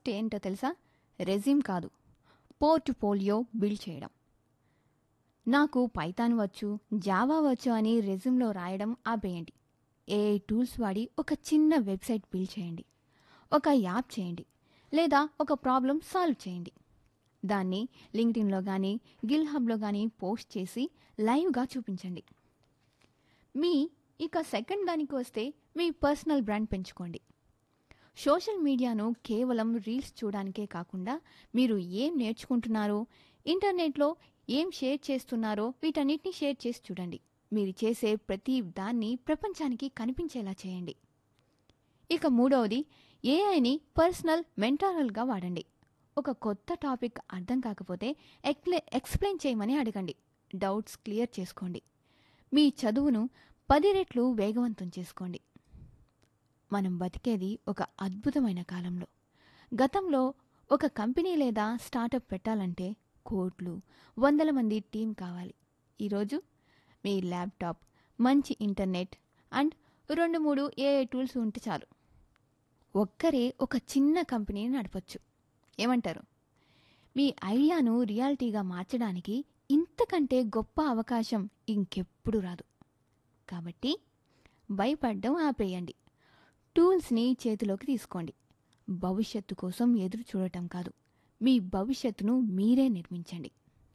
first ఏంటో తెలుసా resume కాదు పోర్ట్ఫోలియో బిల్డ్ చేయడం నాకు పైథాన్ వచ్చు జావా వచ్చు అని రెజ్యూమ్లో రాయడం ఆపేయండి ఏ టూల్స్ వాడి ఒక చిన్న వెబ్సైట్ బిల్డ్ చేయండి ఒక యాప్ చేయండి లేదా ఒక ప్రాబ్లం సాల్వ్ చేయండి దాన్ని లింక్డ్ఇన్లో కానీ గిల్ హబ్లో కానీ పోస్ట్ చేసి లైవ్గా చూపించండి మీ ఇక సెకండ్ దానికి వస్తే మీ పర్సనల్ బ్రాండ్ పెంచుకోండి సోషల్ మీడియాను కేవలం రీల్స్ చూడడానికే కాకుండా మీరు ఏం నేర్చుకుంటున్నారో ఇంటర్నెట్లో ఏం షేర్ చేస్తున్నారో వీటన్నిటిని షేర్ చేసి చూడండి మీరు చేసే ప్రతి దాన్ని ప్రపంచానికి కనిపించేలా చేయండి ఇక మూడవది ఏఐని పర్సనల్ మెంటరల్గా వాడండి ఒక కొత్త టాపిక్ అర్థం కాకపోతే ఎక్స్ప్లె ఎక్స్ప్లెయిన్ చేయమని అడగండి డౌట్స్ క్లియర్ చేసుకోండి మీ చదువును పది రెట్లు వేగవంతం చేసుకోండి మనం బతికేది ఒక అద్భుతమైన కాలంలో గతంలో ఒక కంపెనీ లేదా స్టార్టప్ పెట్టాలంటే కోట్లు వందల మంది టీం కావాలి ఈరోజు మీ ల్యాప్టాప్ మంచి ఇంటర్నెట్ అండ్ రెండు మూడు ఏఐ టూల్స్ ఉంటే చాలు ఒక్కరే ఒక చిన్న కంపెనీని నడపచ్చు ఏమంటారు మీ ఐడియాను రియాలిటీగా మార్చడానికి ఇంతకంటే గొప్ప అవకాశం ఇంకెప్పుడు రాదు కాబట్టి భయపడడం ఆపేయండి టూల్స్ని చేతిలోకి తీసుకోండి భవిష్యత్తు కోసం ఎదురు చూడటం కాదు మీ భవిష్యత్తును మీరే నిర్మించండి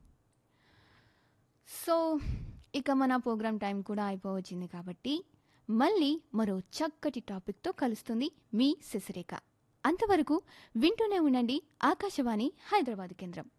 సో ఇక మన ప్రోగ్రామ్ టైం కూడా అయిపోవచ్చింది కాబట్టి మళ్ళీ మరో చక్కటి టాపిక్తో కలుస్తుంది మీ శశిరేఖ అంతవరకు వింటూనే ఉండండి ఆకాశవాణి హైదరాబాద్ కేంద్రం